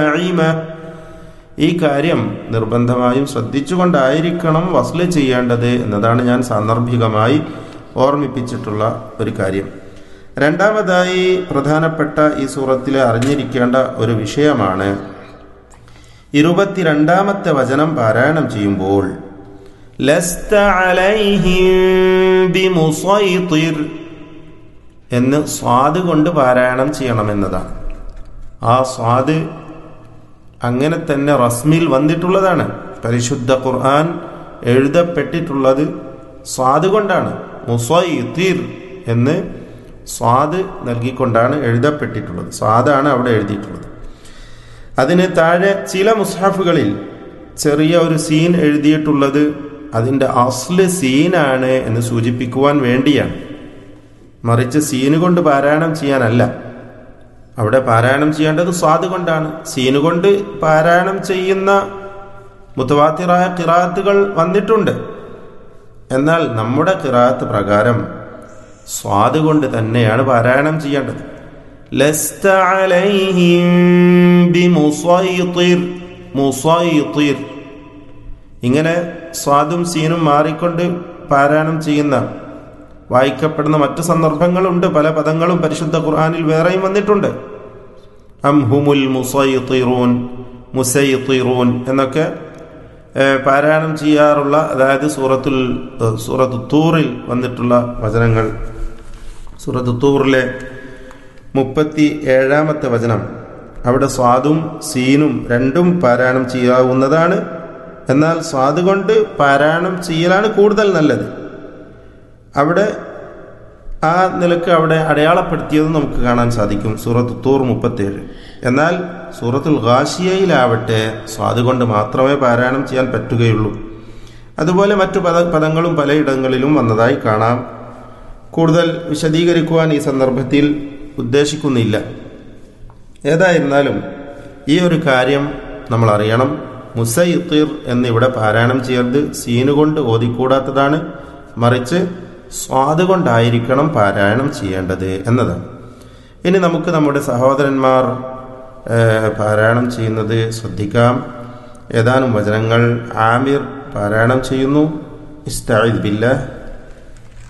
നഈമ. ഈ കാര്യം നിർബന്ധമായും ശ്രദ്ധിച്ചുകൊണ്ടായിരിക്കണം വസ്ല് ചെയ്യേണ്ടത് എന്നതാണ് ഞാൻ സാന്ദർഭികമായി ഓർമ്മിപ്പിച്ചിട്ടുള്ള ഒരു കാര്യം രണ്ടാമതായി പ്രധാനപ്പെട്ട ഈ സൂറത്തിൽ അറിഞ്ഞിരിക്കേണ്ട ഒരു വിഷയമാണ് ഇരുപത്തിരണ്ടാമത്തെ വചനം പാരായണം ചെയ്യുമ്പോൾ ലസ്ത അലൈഹിം ബിമുസൈത്തിർ എന്ന് സ്വാദ് കൊണ്ട് പാരായണം ചെയ്യണമെന്നതാണ് ആ സ്വാദ് അങ്ങനെ തന്നെ റസ്മിൽ വന്നിട്ടുള്ളതാണ് പരിശുദ്ധ ഖുർആൻ എഴുതപ്പെട്ടിട്ടുള്ളത് സ്വാദ് കൊണ്ടാണ് മുസൈത്തിർ എന്ന് സ്വാദ് നൽകിക്കൊണ്ടാണ് എഴുതപ്പെട്ടിട്ടുള്ളത് സ്വാദാണ് അവിടെ എഴുതിയിട്ടുള്ളത് അതിന് താഴെ ചില മുസ്ഹാഫുകളിൽ ചെറിയ ഒരു സീൻ എഴുതിയിട്ടുള്ളത് അതിൻ്റെ അസ്ല് സീനാണ് എന്ന് സൂചിപ്പിക്കുവാൻ വേണ്ടിയാണ് മറിച്ച് സീന് കൊണ്ട് പാരായണം ചെയ്യാനല്ല അവിടെ പാരായണം ചെയ്യേണ്ടത് സ്വാദ് കൊണ്ടാണ് സീന് കൊണ്ട് പാരായണം ചെയ്യുന്ന മുത്തവാത്തിറായ കിറാത്തുകൾ വന്നിട്ടുണ്ട് എന്നാൽ നമ്മുടെ കിറാത്ത് പ്രകാരം സ്വാദ് കൊണ്ട് തന്നെയാണ് പാരായണം ചെയ്യേണ്ടത് ലസ്ത അലൈഹിം ബിമുസൈത്തിർ മുസൈത്തിർ ഇങ്ങനെ സ്വാദും സീനും മാറിക്കൊണ്ട് പാരായണം ചെയ്യുന്ന വായിക്കപ്പെടുന്ന മറ്റു സന്ദർഭങ്ങളുണ്ട് പല പദങ്ങളും പരിശുദ്ധ ഖുർആനിൽ വേറെയും വന്നിട്ടുണ്ട് അം ഹുമുൽ മുസൈത്തിറൂൻ മുസൈത്തിറൂൻ എന്നൊക്കെ ഏഹ്, പാരായണം ചെയ്യാറുള്ള അതായത് സൂറത്തുൽ ഏഹ്, സൂറത്ത് തൂറിൽ വന്നിട്ടുള്ള വചനങ്ങൾ സൂറത്ത് തൂറിലെ മുപ്പത്തി ഏഴാമത്തെ വചനം അവിടെ സ്വാദും സീനും രണ്ടും പാരായണം ചെയ്യാവുന്നതാണ് എന്നാൽ സ്വാദ് കൊണ്ട് പാരായണം ചെയ്യലാണ് കൂടുതൽ നല്ലത് അവിടെ ആ നിലക്ക് അവിടെ അടയാളപ്പെടുത്തിയത് നമുക്ക് കാണാൻ സാധിക്കും സൂറത്ത് തൂർ മുപ്പത്തേഴ് എന്നാൽ സൂറത്തുൽ ഗാഷിയയിലാവട്ടെ സ്വാദ് കൊണ്ട് മാത്രമേ പാരായണം ചെയ്യാൻ പറ്റുകയുള്ളൂ അതുപോലെ മറ്റു പദ പദങ്ങളും പലയിടങ്ങളിലും വന്നതായി കാണാം കൂടുതൽ വിശദീകരിക്കുവാൻ ഈ സന്ദർഭത്തിൽ ഉദ്ദേശിക്കുന്നില്ല ഏതായിരുന്നാലും ഈ ഒരു കാര്യം നമ്മൾ അറിയണം മുസൈത്തിർ എന്നിവിടെ പാരായണം ചെയ്യരുത് സീനുകൊണ്ട് ഓതിക്കൂടാത്തതാണ് മറിച്ച് സ്വാദ് കൊണ്ടായിരിക്കണം പാരായണം ചെയ്യേണ്ടത് എന്നതാണ് ഇനി നമുക്ക് നമ്മുടെ സഹോദരന്മാർ ഏഹ്, പാരായണം ചെയ്യുന്നത് ശ്രദ്ധിക്കാം ഏതാനും വചനങ്ങൾ ആമിർ പാരായണം ചെയ്യുന്നു ഇസ്തായിദ് ബില്ലാഹ്